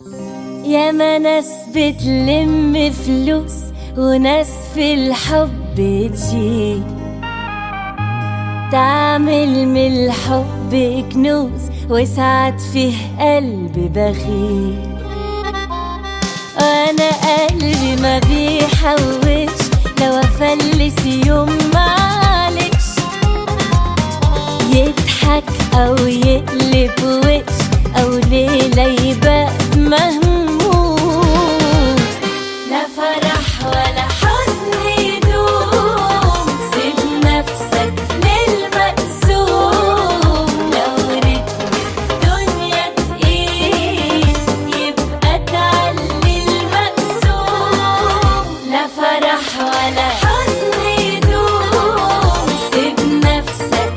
ياما ناس بتلم فلوس وناس في الحب تشيل تعمل من الحب كنوز وسعد فيه قلبي بخيل وانا قلبي ما بيحوش لو افلس يوم معلش يضحك او يقلب وش او ليلة يبقى مهموم لا فرح ولا حزن يدوم سيب نفسك للمقسوم لو رتم الدنيا تقيل يبقى تعلي المقسوم لا فرح ولا حزن يدوم سيب نفسك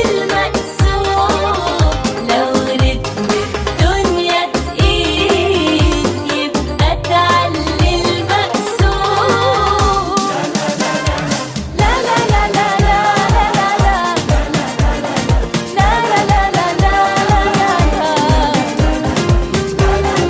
للمقسوم لو رتم الدنيا تقيل يبقى تعلي المقسوم لا لا لا لا لا لا لا لا لا لا لا لا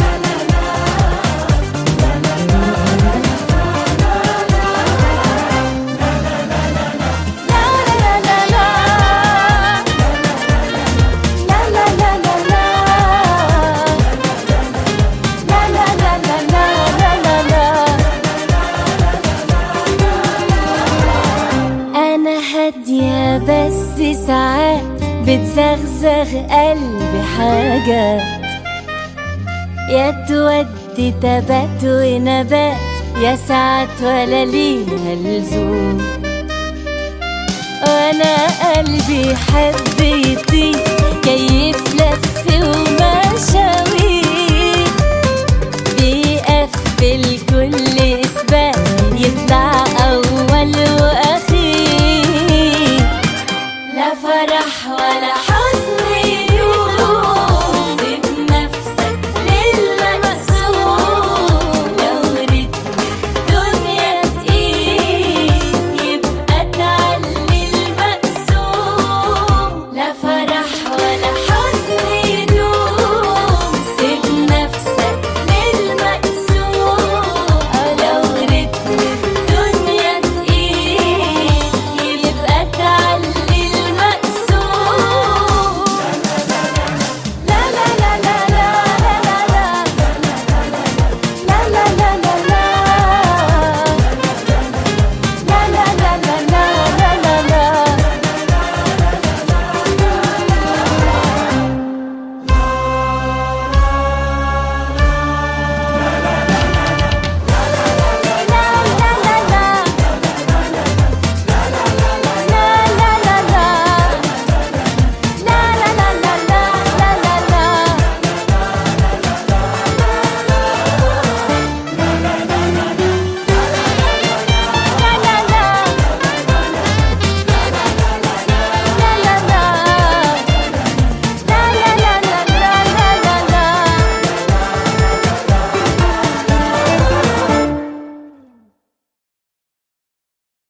أنا هادية بس ساعات بتزغزغ قلبي حاجات يا تودي تبات ونبات يا ساعات ولا ليها لزوم وانا قلبي يحب يطير كيف لف ومشى